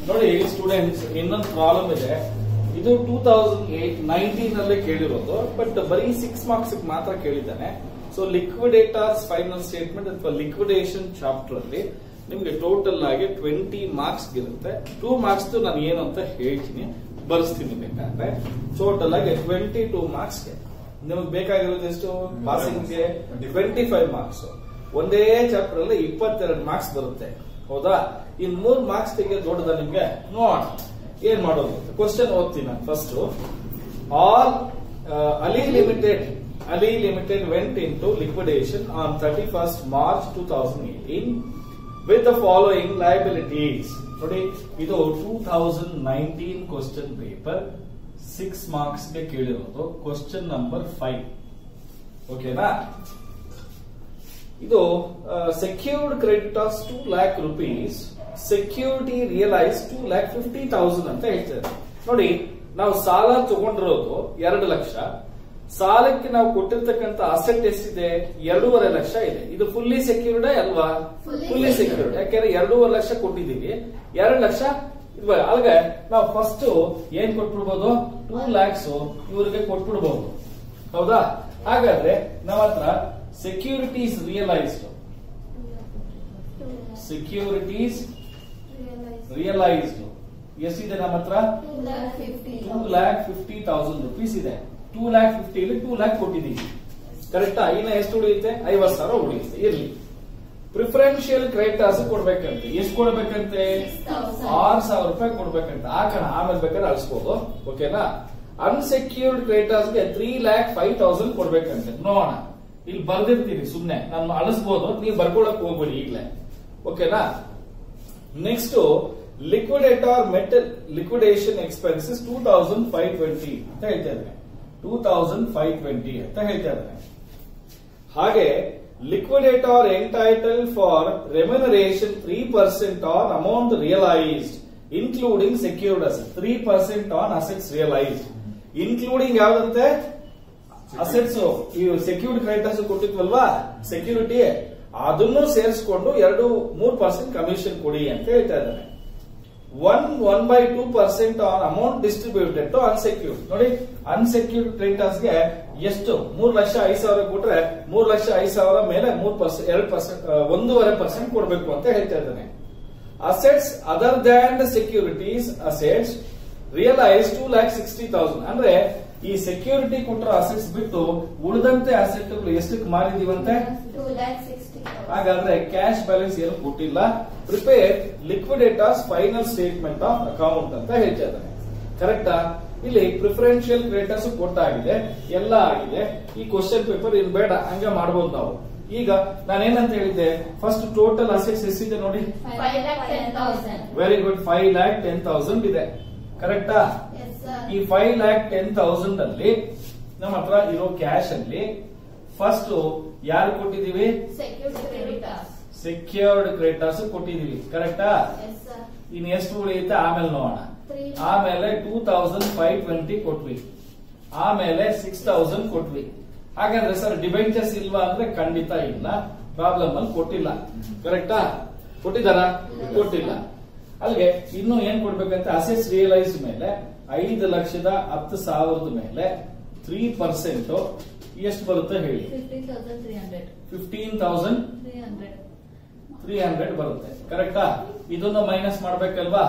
ನೋಡಿ ಸ್ಟೂಡೆಂಟ್ಸ್ ಇನ್ನೊಂದು ಪ್ರಾಬ್ಲಮ್ ಇದೆ ಇದು ಟೂ ತೌಸಂಡ್ ಏಟ್ ನೈನ್ಟೀನ್ ಅಲ್ಲೇ ಕೇಳಿರೋದು ಬಟ್ ಬರೀ ಸಿಕ್ಸ್ ಮಾರ್ಕ್ಸ್ ಮಾತ್ರ ಕೇಳಿದ್ದಾನೆ ಸೊ ಲಿಕ್ವಿಡೇಟರ್ಸ್ ಫೈನಲ್ ಸ್ಟೇಟ್ಮೆಂಟ್ ಅಥವಾ ಲಿಕ್ವಿಡೇಷನ್ ಚಾಪ್ಟರ್ ಅಲ್ಲಿ ನಿಮ್ಗೆ ಟೋಟಲ್ ಆಗಿ ಟ್ವೆಂಟಿ ಮಾರ್ಕ್ಸ್ ಇರುತ್ತೆ ಟೂ ಮಾರ್ಕ್ಸ್ ನಾನು ಏನು ಅಂತ ಹೇಳ್ತೀನಿ ಬರ್ಸ್ತೀನಿ ಬೇಕಾದ್ರೆ ಟೋಟಲ್ ಆಗಿ ಟ್ವೆಂಟಿ ಟೂ ಮಾರ್ಕ್ಸ್ಗೆ ನಿಮಗೆ ಬೇಕಾಗಿರೋದು ಎಷ್ಟು ಪಾಸಿಂಗ್ಗೆ ಟ್ವೆಂಟಿ ಫೈವ್ ಮಾರ್ಕ್ಸ್ ಒಂದೇ ಚಾಪ್ಟರ್ ಅಲ್ಲಿ ಇಪ್ಪತ್ತೆರಡು ಮಾರ್ಕ್ಸ್ ಬರುತ್ತೆ ಹೌದಾ ಇನ್ ಮೂರ್ ಮಾರ್ಕ್ಸ್ ತೆಗೆಯೋದು ದೊಡ್ಡದ ನಿಮ್ಗೆ ನೋಡೋಣ ಏನ್ ಮಾಡೋದು ಕ್ವಶನ್ ಓದ್ತೀನಿ ನಾನು ಫಸ್ಟ್ ಆಲ್ Ali Limited Ali Limited went in to liquidation on thirty first March two thousand eighteen with the following liabilities ನೋಡಿ ಇದು two thousand nineteen question paper six marks ಗೆ ಕೇಳಿರೋದು ಕ್ವಶನ್ ನಂಬರ್ ಫೈವ್ ಓಕೆನಾ ಇದು secured creditors two lakh rupees security realise two lakh fifty thousand ಅಂತ ಹೇಳ್ತಾರೆ ನೋಡಿ ನಾವು ಸಾಲ ತಗೊಂಡಿರೋದು ಎರಡು ಲಕ್ಷ ಸಾಲಕ್ಕೆ ನಾವು ಕೊಟ್ಟಿರ್ತಕ್ಕಂಥ ಅಸೆಟ್ ಎಷ್ಟಿದೆ ಎರಡೂವರೆ ಲಕ್ಷ ಇದೆ ಇದು ಫುಲ್ಲಿ ಸೆಕ್ಯೂರ್ಡ್ ಅಲ್ವಾ Fully ಫುಲ್ಲಿ secured. ಸೆಕ್ಯೂರ್ಡ್ ಯಾಕೆಂದ್ರೆ ಎರಡೂವರೆ ಲಕ್ಷ ಕೊಟ್ಟಿದ್ದೀವಿ ಎರಡು ಲಕ್ಷ ಇಲ್ವಾ ಅಲ್ಗೆ ನಾವು ಫಸ್ಟ್ ಏನ್ ಕೊಟ್ಬಿಡ್ಬೋದು ಟೂ ಲ್ಯಾಕ್ಸ್ ಇವ್ರಿಗೆ ಕೊಟ್ಬಿಡ್ಬೋದು ಹೌದಾ ಹಾಗಾದ್ರೆ ನಮ್ಮ ಹತ್ರ ಸೆಕ್ಯೂರಿಟೀಸ್ ರಿಯಲೈಸ್ಡ್ ಸೆಕ್ಯೂರಿಟೀಸ್ ರಿಯಲೈಸ್ಡ್ ಎಷ್ಟಿದೆ ನಮ್ಮ ಹತ್ರ two lakh fifty thousand rupees ಇದೆ two lakh fifty two lakh ಕೊಟ್ಟಿದ್ದೀವಿ ಕರೆಕ್ಟಾ ಇನ್ನ ಎಷ್ಟು ಉಳಿಯುತ್ತೆ ಐವತ್ ಸಾವಿರ ಉಳಿಯುತ್ತೆ ಇರ್ಲಿ ಪ್ರಿಫರೆನ್ಷಿಯಲ್ ಕ್ರೆಡಿಟರ್ಸ್ ಕೊಡ್ಬೇಕಂತೆ ಎಷ್ಟು ಕೊಡ್ಬೇಕಂತೆ ಆರ್ ಸಾವಿರ ರೂಪಾಯಿ ಕೊಡ್ಬೇಕಂತ ಹಾಕೋಣ ಆಮೇಲೆ ಬೇಕಾದ್ರೆ ಅಳಿಸ್ಬೋದು ಓಕೆನಾ ಅನ್ಸೆಕ್ಯೂರ್ಡ್ ಕ್ರೆಡಿಟರ್ಸ್ ಗೆ ತ್ರೀ ಲ್ಯಾಕ್ ಫೈವ್ ತೌಸಂಡ್ ಕೊಡ್ಬೇಕಂತೆ ನೋಡೋಣ ಇಲ್ಲಿ ಬರ್ದಿರ್ತೀನಿ ಸುಮ್ನೆ ನಾನು ಅಳಿಸ್ಬೋದು ನೀವು ಬರ್ಕೊಳಕ್ ಹೋಗ್ಬೇಡಿ ಈಗ್ಲೇ ಓಕೆನಾ next liquidator metal liquidation expenses two thousand five twenty ಅಂತ ಹೇಳ್ತಾ ಇದ್ದಾನೆ ಟೂ ತೌಸಂಡ್ ಫೈವ್ ಟ್ವೆಂಟಿ ಅಂತ ಹೇಳ್ತಾ ಇದ್ದಾನೆ ಹಾಗೆ liquidator entitle for remuneration three percent on amount realised including secured asset three percent on assets realised including ಯಾವ್ದಂತೆ assets ಈ secured creditors ಕೊಟ್ಟಿದ್ವಲ್ವಾ ಸೆಕ್ಯೂರಿಟಿ ಅದನ್ನು ಸೇರಿಸ್ಕೊಂಡು ಎರಡು ಮೂರ್ ಪರ್ಸೆಂಟ್ ಕಮಿಷನ್ ಕೊಡಿ ಅಂತ ಹೇಳ್ತಾ ಇದ್ದಾರೆ one one by two percent on amount distributed to unsecured ನೋಡಿ ಅನ್ಸೆಕ್ಯೂರ್ಡ್ ಕ್ರೆಡಿಟರ್ಸ್ ಗೆ ಎಷ್ಟು ಮೂರ್ ಲಕ್ಷ ಐದ್ ಸಾವಿರ ಕೊಟ್ರೆ ಮೂರ್ ಲಕ್ಷ ಐದ್ ಸಾವಿರ ಮೇಲೆ ಮೂರ್ ಪರ್ಸೆಂಟ್ ಎರಡು ಪರ್ಸೆಂಟ್ ಒಂದೂವರೆ ಪರ್ಸೆಂಟ್ ಕೊಡಬೇಕು ಅಂತ ಹೇಳ್ತಾ ಇದ್ದಾನೆ assets other than the securities assets realise two lakh sixty thousand ಅಂದ್ರೆ ಈ ಸೆಕ್ಯೂರಿಟಿ ಕೊಟ್ಟಿರೋ ಅಸೆಟ್ಸ್ ಬಿಟ್ಟು ಉಳಿದಂತೆ ಅಸೆಟ್ ಎಷ್ಟಕ್ಕೆ ಮಾರಿದೀವಂತೆ ಹಾಗಾದ್ರೆ ಕ್ಯಾಶ್ ಬ್ಯಾಲೆನ್ಸ್ ಏನು ಕೊಟ್ಟಿಲ್ಲ prepare liquidators final statement of account ಅಂತ ಹೇಳ್ತಾ ಇದ್ದಾರೆ ಕರೆಕ್ಟಾ ಇಲ್ಲಿ ಪ್ರಿಫರೆನ್ಷಿಯಲ್ ಕ್ರೇಟರ್ಸ್ ಕೊಟ್ಟಾಗಿದೆ ಎಲ್ಲ ಆಗಿದೆ ಈ ಕ್ವಶನ್ ಪೇಪರ್ ಇನ್ ಬೇಡ ಹಂಗ ಮಾಡ್ಬೋದು ನಾವು ಈಗ ನಾನೇನಂತ ಹೇಳಿದ್ದೆ ಫಸ್ಟ್ ಟೋಟಲ್ ಅಸೆಟ್ಸ್ ಎಷ್ಟಿದೆ ನೋಡಿ very good five lakh ten thousand ಇದೆ ಕರೆಕ್ಟಾ ಈ ಫೈವ್ ಲ್ಯಾಕ್ ಟೆನ್ ತೌಸಂಡ್ ಅಲ್ಲಿ ನಮ್ಮ ಹತ್ರ ಇರೋ ಕ್ಯಾಶ್ ಅಲ್ಲಿ ಫಸ್ಟ್ ಯಾರು ಕೊಟ್ಟಿದೀವಿ ಸೆಕ್ಯೂರ್ಡ್ ಕ್ರೇಟರ್ಸ್ ಕೊಟ್ಟಿದೀವಿ ಕರೆಕ್ಟಾ ಇನ್ ಎಷ್ಟು ಉಳಿಯುತ್ತೆ ಆಮೇಲೆ ನೋಡೋಣ ಆಮೇಲೆ ಟೂ ತೌಸಂಡ್ ಫೈವ್ ಟ್ವೆಂಟಿ ಕೊಟ್ವಿ ಆಮೇಲೆ ಸಿಕ್ಸ್ ತೌಸಂಡ್ ಕೊಟ್ವಿ ಹಾಗಾದ್ರೆ ಸರ್ ಡಿಬೆಂಚರ್ಸ್ ಇಲ್ವಾ ಅಂದ್ರೆ ಖಂಡಿತ ಇಲ್ಲ ಪ್ರಾಬ್ಲಮ್ ಅಲ್ಲಿ ಕೊಟ್ಟಿಲ್ಲ ಕರೆಕ್ಟಾ ಕೊಟ್ಟಿದಾರ ಕೊಟ್ಟಿಲ್ಲ ಅಲ್ಲಿಗೆ ಇನ್ನು ಏನ್ ಕೊಡ್ಬೇಕಂತ ಅಸೆಟ್ಸ್ ರಿಯಲೈಸ್ ಮೇಲೆ ಐದು ಲಕ್ಷದ ಹತ್ತು ಸಾವಿರದ ಮೇಲೆ ತ್ರೀ ಪರ್ಸೆಂಟ್ ಎಷ್ಟು ಬರುತ್ತೆ ಹೇಳಿ ಫಿಫ್ಟೀನ್ ತೌಸಂಡ್ ತ್ರೀ ಹಂಡ್ರೆಡ್ ಬರುತ್ತೆ ಕರೆಕ್ಟಾ ಇದನ್ನು ಮೈನಸ್ ಮಾಡ್ಬೇಕಲ್ವಾ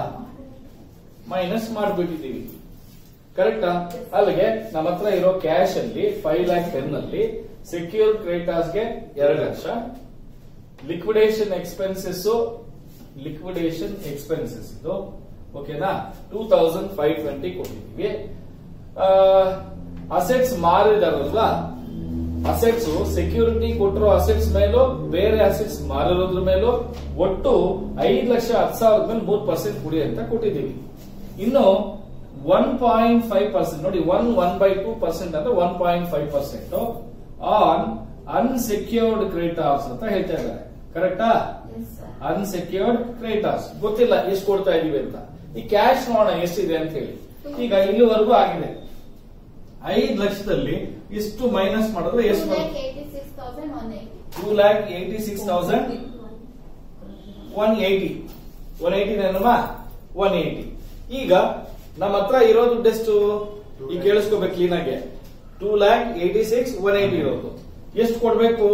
ಮೈನಸ್ ಮಾಡ್ಬಿಟ್ಟಿದೀವಿ ಕರೆಕ್ಟಾ ಅಲ್ಲಿಗೆ ನಮ್ಮ ಹತ್ರ ಇರೋ ಕ್ಯಾಶ್ ಅಲ್ಲಿ ಫೈವ್ ಲ್ಯಾಕ್ ಟೆನ್ ಅಲ್ಲಿ ಸೆಕ್ಯೂರ್ಡ್ ಕ್ರೆಡಿಟರ್ಸ್ ಗೆ ಎರಡು ಲಕ್ಷ ಲಿಕ್ವಿಡೇಷನ್ ಎಕ್ಸ್ಪೆನ್ಸಸ್ ಲಿಕ್ವಿಡೇಷನ್ ಎಕ್ಸ್ಪೆನ್ಸಸ್ ಇದು ಓಕೆನಾ ಟೂ ತೌಸಂಡ್ ಫೈವ್ ಟ್ವೆಂಟಿ ಕೊಟ್ಟಿದ್ದೀವಿ ಅಸೆಟ್ಸ್ ಮಾರಿದಾರಲ್ವಾ ಅಸೆಟ್ಸ್ ಸೆಕ್ಯೂರಿಟಿ ಕೊಟ್ಟಿರೋ ಅಸೆಟ್ಸ್ ಮೇಲೂ ಬೇರೆ ಅಸೆಟ್ಸ್ ಮಾರಿರೋದ್ರ ಮೇಲೂ ಒಟ್ಟು ಐದು ಲಕ್ಷ ಹತ್ತು ಸಾವಿರದ ಮೇಲೆ ಮೂರ್ ಪರ್ಸೆಂಟ್ ಕೊಡಿ ಅಂತ ಕೊಟ್ಟಿದ್ದೀವಿ ಇನ್ನು ಒನ್ ಪಾಯಿಂಟ್ ಫೈವ್ ಪರ್ಸೆಂಟ್ ನೋಡಿ one one by two percent ಅಂದ್ರೆ one point five percent on unsecured creditors ಅಂತ ಹೇಳ್ತಾ ಇದ್ದಾರೆ ಕರೆಕ್ಟಾ ಅನ್ಸೆಕ್ಯೂರ್ಡ್ ಕ್ರೆಡಿಟರ್ಸ್ ಗೊತ್ತಿಲ್ಲ ಎಷ್ಟು ಕೊಡ್ತಾ ಇದೀವಿ ಅಂತ ಈ ಕ್ಯಾಶ್ ನೋಡೋಣ ಎಷ್ಟಿದೆ ಅಂತ ಹೇಳಿ ಈಗ ಇಲ್ಲಿವರೆಗೂ ಆಗಿದೆ ಐದು ಲಕ್ಷದಲ್ಲಿ ಇಷ್ಟು ಮೈನಸ್ ಮಾಡಿದ್ರೆ ಎಷ್ಟು ಬರುತ್ತೆ two lakh eighty six thousand one eighty one eighty ಏನಮ್ಮ ಒನ್ ಏಟಿ ಈಗ ನಮ್ಮ ಹತ್ರ ಇರೋ ದುಡ್ಡು ಎಷ್ಟು ಈಗ ಕೇಳಿಸ್ಕೋಬೇಕು ಕ್ಲೀನ್ ಆಗಿ two lakh eighty six one eighty ಇರೋದು ಎಷ್ಟು ಕೊಡ್ಬೇಕು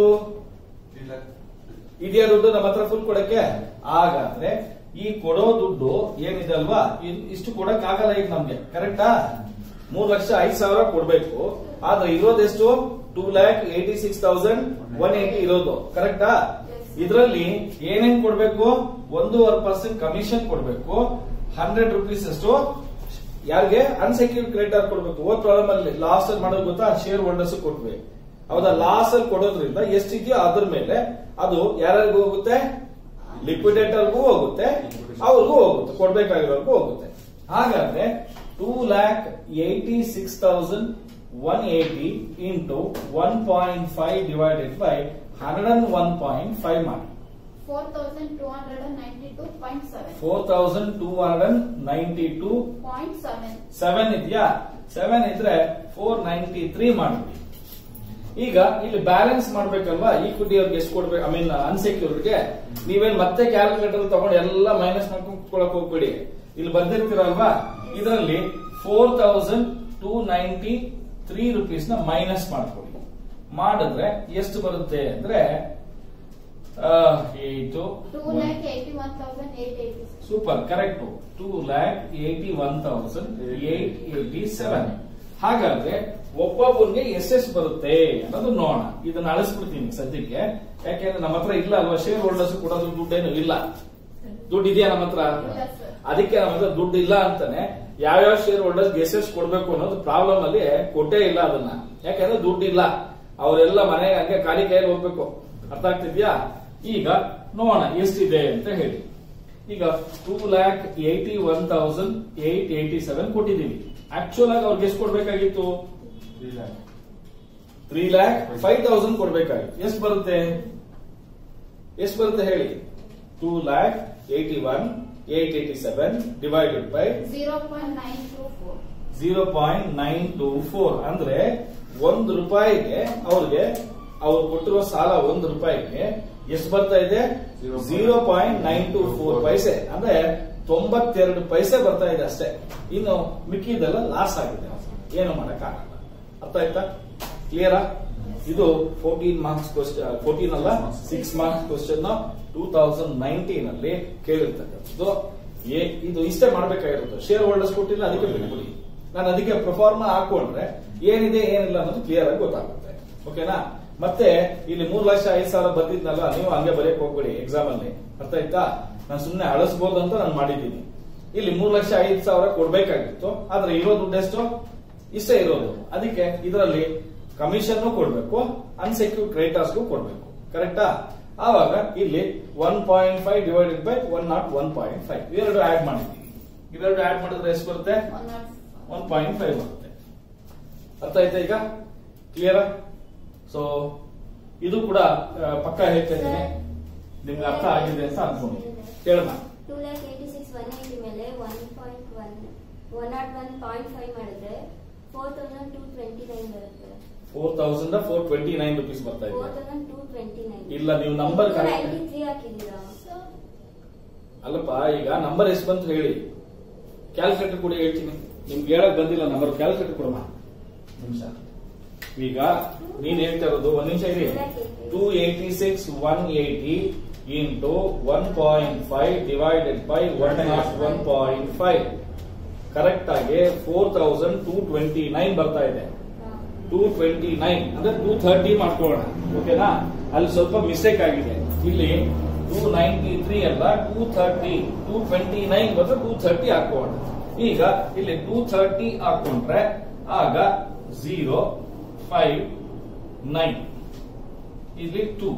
ಇದೆಯಾ ದುಡ್ಡು ನಮ್ಮ ಹತ್ರ ಫುಲ್ ಕೊಡಕ್ಕೆ ಹಾಗಾದ್ರೆ ಈ ಕೊಡೋ ದುಡ್ಡು ಏನಿದೆ ಅಲ್ವಾ ಇದ್- ಇಷ್ಟು ಕೊಡಕ್ ಆಗಲ್ಲ ಈಗ ನಮ್ಗೆ ಕರೆಕ್ಟಾ ಮೂರ್ ಲಕ್ಷ ಐದ್ ಸಾವಿರ ಕೊಡ್ಬೇಕು ಆದ್ರೆ ಇರೋದೆಷ್ಟು two lakh eighty six thousand one eighty ಇರೋದು ಕರೆಕ್ಟಾ ಇದರಲ್ಲಿ ಏನೇನ್ ಕೊಡ್ಬೇಕು ಒಂದೂವರೆ ಪರ್ಸೆಂಟ್ ಕಮಿಷನ್ ಕೊಡ್ಬೇಕು ಹಂಡ್ರೆಡ್ ರುಪೀಸ್ ಅಷ್ಟು ಯಾರಿಗೆ ಅನ್ಸೆಕ್ಯೂರ್ಡ್ ಕ್ರೆಡಿಟರ್ ಕೊಡ್ಬೇಕು ಓದ್ ಪ್ರಾಬ್ಲಮ್ ಅಲ್ಲಿ ಲಾಸ್ ಅಲ್ಲಿ ಮಾಡೋದು ಗೊತ್ತಾ ಶೇರ್ ಹೋಲ್ಡರ್ಸ್ ಕೊಟ್ವಿ ಹೌದಾ ಲಾಸ್ ಅಲ್ಲಿ ಕೊಡೋದ್ರಿಂದ ಎಷ್ಟಿದೆಯೋ ಅದ್ರ ಮೇಲೆ ಅದು ಯಾರಿಗೂ ಹೋಗುತ್ತೆ ಲಿಕ್ವಿಡೇಟರ್ಗೂ ಹೋಗುತ್ತೆ ಅವ್ರಿಗೂ ಹೋಗುತ್ತೆ ಕೊಡ್ಬೇಕಾಗಿರೋರ್ಗೂ ಹೋಗುತ್ತೆ ಹಾಗಾದ್ರೆ two lakh eighty six thousand one eighty into one point five divided by hundred and one point five ಮಾಡಿ four thousand two hundred and ninety-two point seven. Four thousand two hundred ninety two Point seven. Seven ಇದೆಯಾ seven ಇದ್ರೆ four ninety three ಮಾಡ್ಬಿಡಿ ಈಗ ಇಲ್ಲಿ balance ಮಾಡ್ಬೇಕಲ್ವಾ equity ಅವ್ರಿಗೆ ಎಷ್ಟು ಕೊಡ್ಬೇಕು I mean ಅನ್ಸೆಕ್ಯೂರ್ಡ್ಗೆ ನೀವೇನ್ ಮತ್ತೆ ಕ್ಯಾಲ್ಕುಲೇಟರ್ ತಗೊಂಡು ಎಲ್ಲ ಮೈನಸ್ ಮಾಡ್ಕೊಂಡು ಕುತ್ಕೊಳಕ್ ಹೋಗ್ಬೇಡಿ ಇಲ್ಲಿ ಬಂದಿರ್ತೀರಲ್ವಾ ಇದರಲ್ಲಿ four thousand two ninety three rupees ನ ಮೈನಸ್ ಮಾಡ್ಕೊಡಿ ಮಾಡಿದ್ರೆ ಎಷ್ಟು ಬರುತ್ತೆ ಅಂದ್ರೆ ಏಟು Two lakh eighty-one thousand eight eighty-six. Super correct two lakh eighty one thousand eight eighty seven ಹಾಗಾದ್ರೆ ಒಬ್ಬೊಬ್ಬರಿಗೆ ಎಷ್ಟೆಷ್ಟು ಬರುತ್ತೆ ಅನ್ನೋದು ನೋಡೋಣ ಇದನ್ನ ಅಳಿಸ್ಬಿಡ್ತೀನಿ ಸದ್ಯಕ್ಕೆ ಯಾಕೆಂದ್ರೆ ನಮ್ಮ ಹತ್ರ ಇಲ್ಲ ಅಲ್ವಾ ಶೇರ್ ಹೋಲ್ಡರ್ಸ್ ಕೊಡೋದು ದುಡ್ಡೇನು ಇಲ್ಲ ದುಡ್ಡು ಇದೆಯಾ ನಮ್ಮ ಹತ್ರ ಇಲ್ಲ ಸರ್. ಅದಕ್ಕೆ ನಮ್ಮ ಹತ್ರ ದುಡ್ಡು ಇಲ್ಲ ಅಂತಾನೆ ಯಾವ್ಯಾವ ಶೇರ್ ಹೋಲ್ಡರ್ಸ್ ಎಷ್ಟೆಷ್ಟು ಕೊಡ್ಬೇಕು ಅನ್ನೋದು ಪ್ರಾಬ್ಲಮ್ ಅಲ್ಲಿ ಕೊಟ್ಟೇ ಇಲ್ಲ ಅದನ್ನ ಯಾಕಂದ್ರೆ ದುಡ್ಡು ಇಲ್ಲ ಅವರೆಲ್ಲ ಮನೆಗೆ ಹಂಗೆ ಖಾಲಿ ಕೈಯಲ್ಲಿ ಹೋಗ್ಬೇಕು ಅರ್ಥ ಆಗ್ತಿದ್ಯಾ ಈಗ ನೋಡೋಣ ಎಷ್ಟಿದೆ ಅಂತ ಹೇಳಿ ಈಗ two lakh eighty one thousand eight eighty seven ಕೊಟ್ಟಿದ್ದೀವಿ ಆಕ್ಚುಲ್ ಆಗಿ ಅವ್ರಿಗೆ ಎಷ್ಟು ಕೊಡ್ಬೇಕಾಗಿತ್ತು ತ್ರೀ ಲ್ಯಾಕ್ ಫೈವ್ ತೌಸಂಡ್ ಕೊಡ್ಬೇಕಾಗಿತ್ತು ಎಷ್ಟು ಬರುತ್ತೆ ಎಷ್ಟು ಬರುತ್ತೆ ಹೇಳಿ two lakh eighty one eight eighty seven divided by Zero point nine two four. Zero point nine two four ಅಂದ್ರೆ ಒಂದು ರೂಪಾಯಿಗೆ ಅವ್ರಿಗೆ ಅವ್ರು ಕೊಟ್ಟಿರೋ ಸಾಲ ಒಂದು ರೂಪಾಯಿಗೆ ಎಷ್ಟು ಬರ್ತಾ ಇದೆ zero point nine two four paise ಅಂದ್ರೆ ತೊಂಬತ್ತೆರಡು ಪೈಸೆ ಬರ್ತಾ ಇದೆ ಅಷ್ಟೇ ಇನ್ನು ಮಿಕ್ಕಿದೆಲ್ಲ ಲಾಸ್ ಆಗಿದೆ ಏನು ಮಾಡಕ್ಕಾಗಲ್ಲ ಅರ್ಥ ಆಯ್ತಾ ಕ್ಲಿಯರಾ ಇದು ಫೋರ್ಟೀನ್ ಮಾರ್ಕ್ಸ್ ಕ್ವಶನ್ ಫೋರ್ಟೀನ್ ಅಲ್ಲ six marks question two thousand nineteen ಅಲ್ಲಿ ಕೇಳಿರ್ತಕ್ಕಂಥದ್ದು ಏ ಇದು ಇಷ್ಟೇ ಮಾಡ್ಬೇಕಾಗಿರೋದು ಶೇರ್ ಹೋಲ್ಡರ್ಸ್ ಕೊಟ್ಟಿಲ್ಲ ಅದಕ್ಕೆ ಬಿಟ್ಬಿಡಿ ನಾನು ಅದಕ್ಕೆ ಪ್ರೊಫಾರ್ಮ ಹಾಕೊಂಡ್ರೆ ಏನಿದೆ ಏನಿಲ್ಲ ಅನ್ನೋದು ಕ್ಲಿಯರ್ ಆಗಿ ಗೊತ್ತಾಗುತ್ತೆ ಓಕೆನಾ ಮತ್ತೆ ಇಲ್ಲಿ ಮೂರ್ ಲಕ್ಷ ಐದ್ ಸಾವಿರ ಬಂದಿದ್ನಲ್ಲ ನೀವು ಹಂಗೆ ಬರೆಯಕ್ ಹೋಗ್ಬೇಡಿ ಎಕ್ಸಾಮ್ ಅಲ್ಲಿ ಅರ್ಥ ಆಯ್ತಾ ನಾನು ಸುಮ್ನೆ ಅಳಿಸ್ಬೋದು ಅಂತ ನಾನು ಮಾಡಿದ್ದೀನಿ ಇಲ್ಲಿ ಮೂರ್ ಲಕ್ಷ ಐದ್ ಸಾವಿರ ಕೊಡ್ಬೇಕಾಗಿತ್ತು ಆದ್ರೆ ಇರೋ ದುಡ್ಡು ಎಷ್ಟು ಇಷ್ಟೇ ಇರೋದು ಅದಕ್ಕೆ ಇದರಲ್ಲಿ ಕಮಿಷನ್ ಕೊಡ್ಬೇಕು ಅನ್ಸೆಕ್ಯೂರ್ಡ್ ಕ್ರೆಡಿಟರ್ಸ್ಗೂ ಕೊಡ್ಬೇಕು ಕರೆಕ್ಟಾ ಆವಾಗ ಇಲ್ಲಿ one point five divided by one nought one point five ಇವೆರಡು ಆಡ್ ಮಾಡಿದ್ದೀವಿ ಇವೆರಡು ಆಡ್ ಮಾಡಿದ್ರೆ ಎಷ್ಟು ಬರುತ್ತೆ One not. One point five ಬರುತ್ತೆ ಅರ್ಥ ಆಯ್ತಾ ಈಗ ಕ್ಲಿಯರ್ ಸೊ ಇದು ಕೂಡ ಆ, ಪಕ್ಕ ಹೇಳ್ತಾ ಇದ್ದೀನಿ ನಿಮ್ಗೆ ಅರ್ಥ ಆಗಿದೆ ಅಂತ ಅನ್ಕೊಂಡು ಕೇಳೋಣ two lakh eighty six one eighty ಮೇಲೆ one point one one nought one point five ಮಾಡಿದ್ರೆ four thousand two twenty nine ಬರುತ್ತೆ four thousand four twenty nine rupees ಬರ್ತಾ ಫೋರ್ ಇದೆ ತೌಸಂಡ್ ಟೂ ಟ್ವೆಂಟಿ ನೈನ್ ಇಲ್ಲ ನೀವು ನಂಬರ್ ಕರೆಕ್ಟ್ ನೈಂಟಿ ತ್ರೀ ಹಾಕಿದ್ದೀರಾ ಅಲ್ಲಪ್ಪ ಈಗ ನಂಬರ್ ಎಷ್ಟು ಬಂತು ಹೇಳಿ ಕ್ಯಾಲ್ಕುಲೇಟರ್ ಕೂಡ ಹೇಳ್ತೀನಿ ನಿಮ್ಗೆ ಹೇಳಕ್ ಬಂದಿಲ್ಲ ನಂಬರ್ ಕ್ಯಾಲ್ಕುಲೇಟರ್ ಕೊಡಮ್ಮ ನಿಮಿಷ ಈಗ ನೀನ್ ಹೇಳ್ತಾ ಇರೋದು ಒಂದ್ ನಿಮಿಷ ಇರಿ two eighty six one eighty into one point five divided by one nought one point five correct ಆಗಿ four thousand two twenty nine ಬರ್ತಾ ಇದೆ ಟೂ ಟ್ವೆಂಟಿ ನೈನ್ ಅಂದ್ರೆ ಟೂ ಥರ್ಟಿ ಮಾಡ್ಕೊಳ್ಳೋಣ ಓಕೆನಾ ಅಲ್ಲಿ ಸ್ವಲ್ಪ ಮಿಸ್ಟೇಕ್ ಆಗಿದೆ ಇಲ್ಲಿ ಟೂ ನೈಂಟಿ ತ್ರೀ ಅಲ್ಲ two thirty two twenty nine ಬಂದ್ರೆ ಟೂ ಥರ್ಟಿ ಹಾಕೋಣ ಈಗ ಇಲ್ಲಿ ಟೂ ಥರ್ಟಿ ಹಾಕೊಂಡ್ರೆ ಆಗ ಝೀರೋ ಫೈವ್ ನೈನ್ ಇಲ್ಲಿ ಟೂ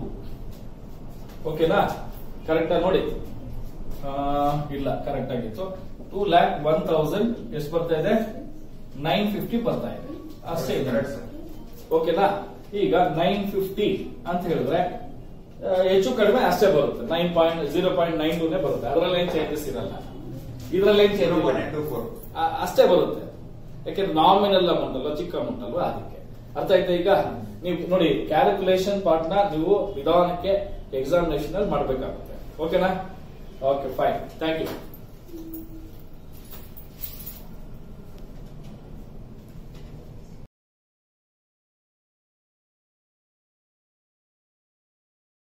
ಓಕೆನಾ ಕರೆಕ್ಟಾ ನೋಡಿ ಆ, ಇಲ್ಲ ಕರೆಕ್ಟ್ ಆಗಿತ್ತು ಟೂ ಲ್ಯಾಕ್ ಒನ್ ತೌಸಂಡ್ ಎಷ್ಟು ಬರ್ತಾ ಇದೆ ನೈನ್ ಫಿಫ್ಟಿ ಬರ್ತಾ ಇದೆ ಅಷ್ಟೇ ಇದೆ ಓಕೆನಾ ಈಗ ನೈನ್ ಫಿಫ್ಟಿ ಅಂತ ಹೇಳಿದ್ರೆ ಆ, ಹೆಚ್ಚು ಕಡಿಮೆ ಅಷ್ಟೇ ಬರುತ್ತೆ nine point zero point nine ಟೂನೇ ಬರುತ್ತೆ ಅದರಲ್ಲಿ ಏನ್ ಚೇಂಜಸ್ ಇರಲ್ಲ ಇದ್ರಲ್ಲಿ ಏನ್ ಚೇಂಜ್ ಅಷ್ಟೇ ಬರುತ್ತೆ ಯಾಕೆಂದ್ರೆ ನಾಮಿನಲ್ ಅಮೌಂಟ್ ಅಲ್ಲ ಚಿಕ್ಕ ಅಮೌಂಟ್ ಅಲ್ವಾ ಅದಕ್ಕೆ ಅರ್ಥ ಆಯ್ತಾ ಈಗ ನೀವು ನೋಡಿ ಕ್ಯಾಲ್ಕುಲೇಷನ್ ಪಾರ್ಟ್ ನ ನೀವು ನಿಧಾನಕ್ಕೆ ಎಕ್ಸಾಮಿನೇಷನ್ ಅಲ್ಲಿ ಮಾಡ್ಬೇಕಾಗುತ್ತೆ ಓಕೆನಾ ಓಕೆ ಫೈನ್ ಥ್ಯಾಂಕ್ ಯು